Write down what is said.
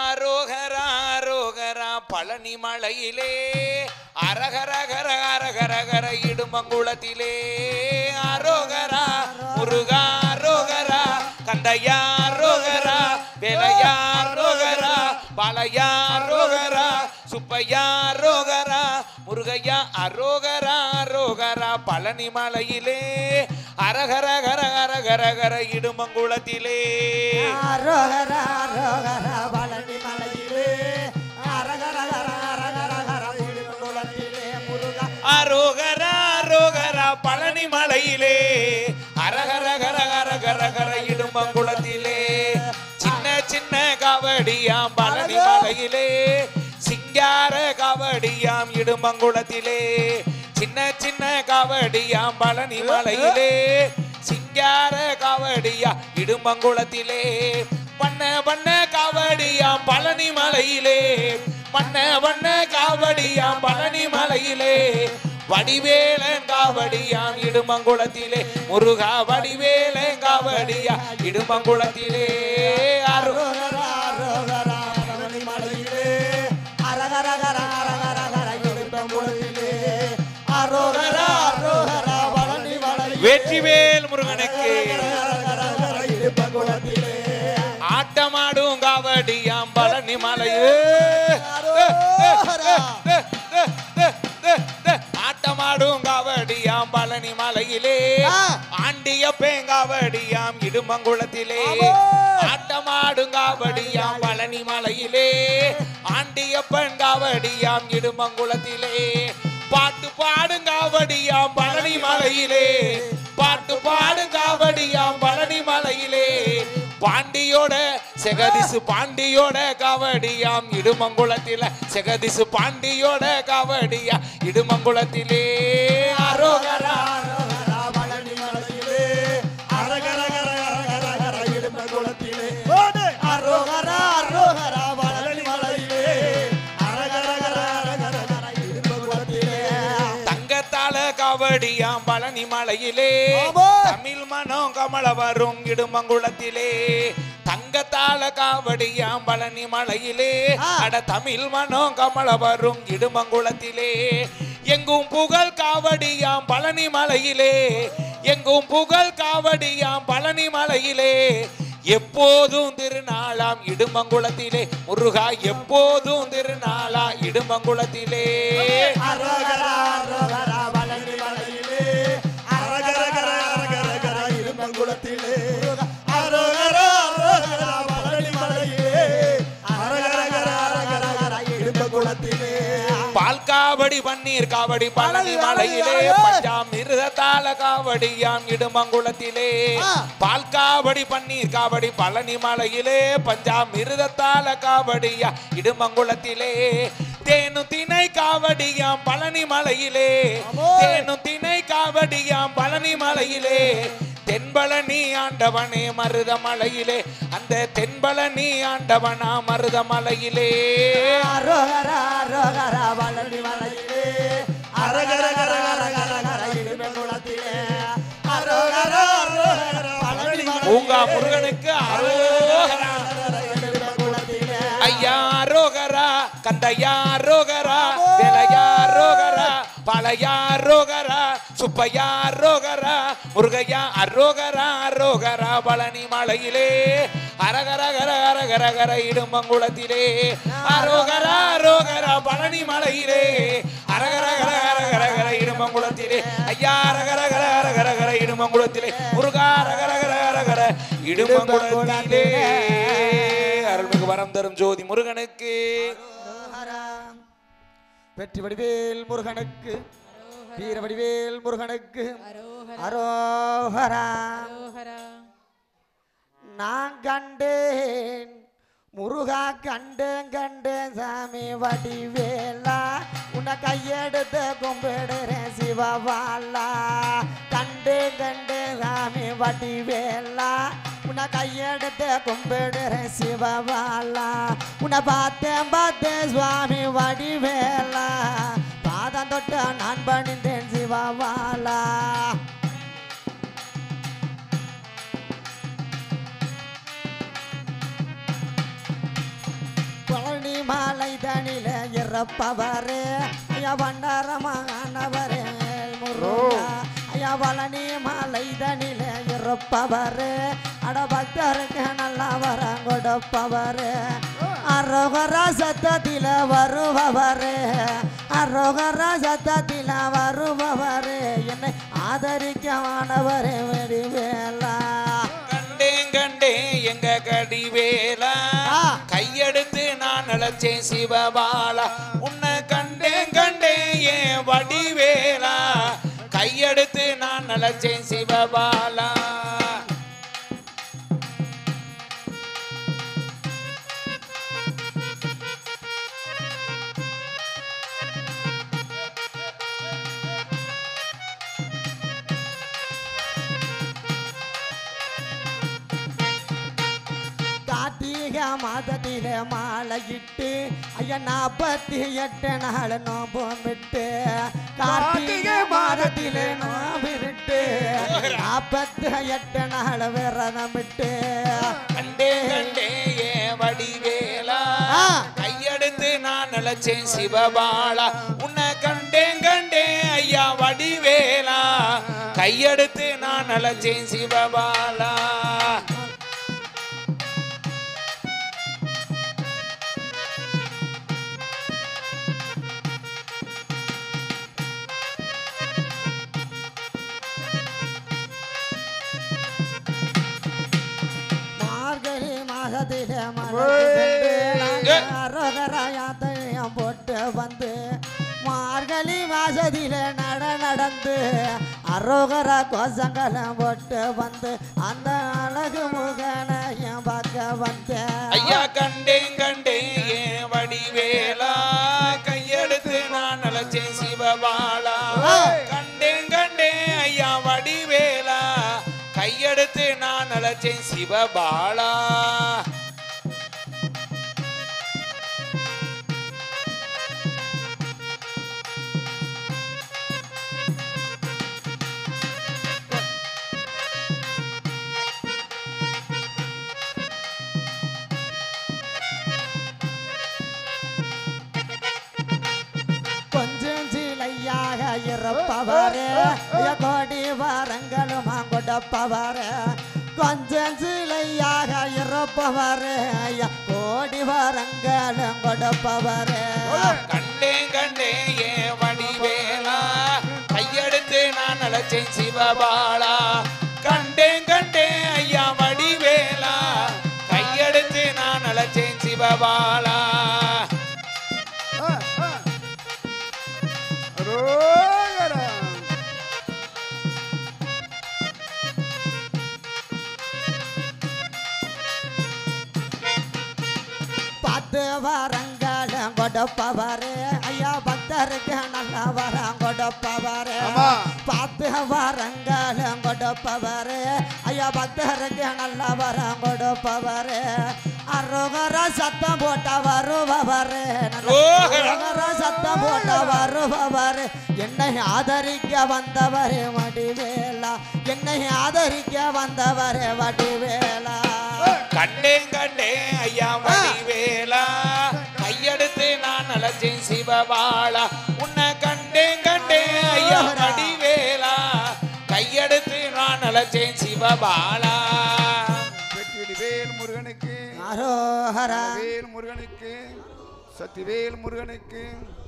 அரோகரா அரோகரா பழனி மலையிலே அரகரகர அரகரகர இடுமங்குளத்திலே அரோகரா முருகா அரோகரா கந்தையா அரோகரா வேலையா அரோகரா பாலையா அரோகரா சுப்பையா அரோகரா முருகையா அரோகரா அரோகரா பழனி மலையிலே அரகரகர அரகரகர இடுமங்குளத்திலே அரோகரா அரோகரா பழனி மலையிலே அரகரகர அரகரகர இடுமங்குளத்திலே முருகா அரோகரா அரோகரா பழனி மலையிலே அரகரகர அரகரகர இடுமங்குளத்திலே சின்ன சின்ன காவடியாம் பழனி மலையிலே சிங்கார காவடியாம் இடுமங்குளத்திலே சின்ன சின்ன காவடியாம் பழனி மலையிலே சிங்கார காவடியா இடுமங்குளத்திலே பண்ண பண்ண காவடியாம் பழனி மலையிலே பண்ண பண்ண காவடியாம் பழனி மலையிலே வடிவேலன் காவடியாம் இடுமங்குளத்திலே முருகா வடிவேலன் காவடியா இடுமங்குளத்திலே அரு அரோகரா அரோகரா பழனி மலையிலே அரகரகர அரகரகர இடுமங்குளத்திலே அரோகரா அரோகரா பழனி மலையிலே வெற்றிவேல் முருகனுக்கு அரகரகர இடுமங்குளத்திலே ஆட்டமாடும் காவடியாம் பழனி மலையே ஆட்டமாடும் காவடியாம் பழனி மலையிலே ஆ. ஆண்டிய பேங்காவடியாம் இடுமங்குளத்திலே ஆமோ. ஆட்டமாடும் காவடியாம் பழனி மலையிலே ஆண்டிய பெண்காவடியாம் இடுமங்குளத்திலே பாட்டு பாடுங்காவடியாம் பழனி மலையிலே பாட்டு பாடுங்காவடியாம் பழனி மலையிலே பாண்டியோட செகதிசு பாண்டியோட காவடியாம் இடுமங்குளத்தில செகதிசு பாண்டியோட காவடியா இடுமங்குளத்திலே அரோகரா அரோகரா பழனி மலையிலே அரகரகர அரகரகர இடுமங்குளத்திலே அரோகரா அரோகரா பழனி மலையிலே அரகரகர அரகரகர இடுமங்குளத்திலே தங்கத்தால காவடியாம் பழனி மலையிலே ஆமா. தமிழ் மனம் கமல வரும் இடுமங்குளத்திலே தங்கத்தால காவடியாம் பழனி மலையிலே ஆ. அட தமிழ் மனம் கமல வரும் இடுமங்குளத்திலே எங்கும் புகழ் காவடியாம் பழனி மலையிலே எங்கும் புகழ் காவடியாம் பழனி மலையிலே எப்போதும் திருநாளாம் இடுமங்குளத்திலே முருகா எப்போதும் திருநாளா இடுமங்குளத்திலே அரகரா அரகரா பழனி மலையிலே அரகரகர அரகரகர இடுமங்குளத்திலே அரோகரா அரோகரா பழனி மலையிலே அரகரகர அரகரகர இடுமங்குளத்திலே பால் காவடி பன்னீர் காவடி பழனி மலையிலே பஞ்சாம் மிருதத்தால காவடியாம் இடுமங்குளத்திலே ஆ. பால் காவடி பன்னீர் காவடி பழனி மலையிலே பஞ்சாம் மிருதத்தால காவடியா இடுமங்குளத்திலே தேனு திணை காவடியாம் பழனி மலையிலே ஆமோ. தேனு திணை காவடியாம் பழனி மலையிலே தென்பழனி ஆண்டவனே மருத மலையிலே அந்த தென்பழனி ஆண்டவனா மருத மலையிலே அரோகரா அரோகரா பழனி மலையிலே அரகரகர அரகரகர இடுமங்குளத்திலே அரோகரா அரோகரா பழனி பூங்கா முருகனுக்கு அரோகரா இடுமங்குளத்திலே ஐயா அரோகரா கந்தையா அரோகரா வேலையா அரோகரா பழையா அரோகரா சுப்பையா அரோகரா முருகையா அரோகரா அரோகரா பழனி மலையிலே அரகரகர அரகரகர இடுமங்குளத்திலே அரோகரா அரோகரா பழனி மலையிலே அரகரகர அரகரகர இடுமங்குளத்திலே ஐயா அரகரகர அரகரகர இடுமங்குளத்திலே முருகா அரகரகர அரகர இடுமங்குளத்திலே அருள்மிகு வரம் தரும் ஜோதி முருகனுக்கு வெற்றி வடிவேல் முருகனுக்கு வீர வடிவேல் முருகனுக்கு அரோகரா அரோகரா அரோகரா நான் கண்டேன் முருகா கண்டேன் கண்டேன் சாமி வடிவேலா உன்னை கையெடுத்து கும்பிடுறேன் சிவபாலா கண்டேன் கண்டேன் சாமி வடிவேலா உன்னை கையெடுத்து கும்பிடுறேன் சிவபாலா உன்னை பார்த்தேன் பார்த்தேன் சுவாமி வடிவேலா பாதம் தொட்ட நான் பணிந்தேன் சிவபாலா தனில இறப்பவரே ஐயா பண்டாரமானவரே முருகா ஐயா பழனி மலை தனில இறப்பவரே அட பக்தருக்கு நல்லா வரம் கொடுப்பவரே அரோகர சத்தத்தில வருபவரே அரோகர சத்தத்தில வருபவரே என்னை ஆதரிக்கமானவரே வெடிவேலா கண்டேன் கண்டேன் எங்க கடிவேலா ஆ. கையெடுத்து நான் அழைச்சேன் சிவபாலா உன்னை கண்டேன் கண்டேன் ஏன் வடிவேலா கையெடுத்து நான் அழைச்சேன் சிவபாலா கார்த்திக மாதத்தில மாலையிட்டு ஐயா நாற்பத்தி எட்டு நாள் நோம்பும் விட்டு கார்த்திகை மாதத்தில நோம்பிட்டு நாற்பத்தி எட்டு நாள் விரதம் விட்டு கண்டேன் கண்டேன் ஏன் வடிவேலா ஆ. கையெடுத்து நான் அழைச்சேன் சிவபாலா உன்னை கண்டேன் கண்டேன் ஐயா வடிவேலா கையெடுத்து நான் அழைச்சேன் சிவபாலா மார்கழி மாதத்தில ஏ. மனோகராயாத்தையும் போட்டு வந்து மார்கழி மாசத்தில நட நடந்து அரோகர கோசங்களும் போட்டு வந்து அந்த அழகு முகனையும் பார்க்க வந்தேன் ஐயா கண்டேன் கண்டேன் ஏன் வடிவேலா கையெடுத்து நான் அழைச்சேன் சிவபாலா கண்டேன் கண்டேன் ஐயா வடிவேலா கையெடுத்து நான் அழைச்சேன் சிவபாலா கொஞ்சம் சிலையாக இருப்பவரே ஐயா, கோடி வரங்களும் கொடுப்பவரே கொஞ்சம் சிலையாக இருப்பவரே ஐயா கோடி வரங்களும் கொடுப்பவரே கண்டேன் கண்டேன் ஏன் வடிவேலா கையெடுத்து நான் அழைச்சேன் சிவபாலா கண்டேன் கண்டேன் ஐயா வடிவேலா கையெடுத்து நான் அழைச்சேன் சிவபாலா அரோகரா. பத்து வரங்களும் கொடுப்பவரே ஐயா பக்தருக்கு நல்ல வரம் கொடுப்பவரே ஆமா. பத்து வரங்களும் கொடுப்பவரே ஐயா பக்தருக்கு நல்ல வரம் கொடுப்பவரே அரோகர சத்தம் போட்ட வருபவரே அரோகர. அரோகர சத்தம் போட்ட வருபவரே என்னை ஆதரிக்க வந்தவரே வடிவேலா என்னை ஆதரிக்க வந்தவரே வடிவேலா கண்டேன் கண்டேன் ஐயா வடிவேலா கையெடுத்து நான் அழைச்சேன் சிவபாலா உன்னை கண்டேன் கண்டேன் ஐயா வடிவேலா கையெடுத்து நான் அழைச்சேன் சிவபாலா வெற்றியடி வேல் முருகனுக்கு அரோஹரா வேல் முருகனுக்கு சக்திவேல் முருகனுக்கு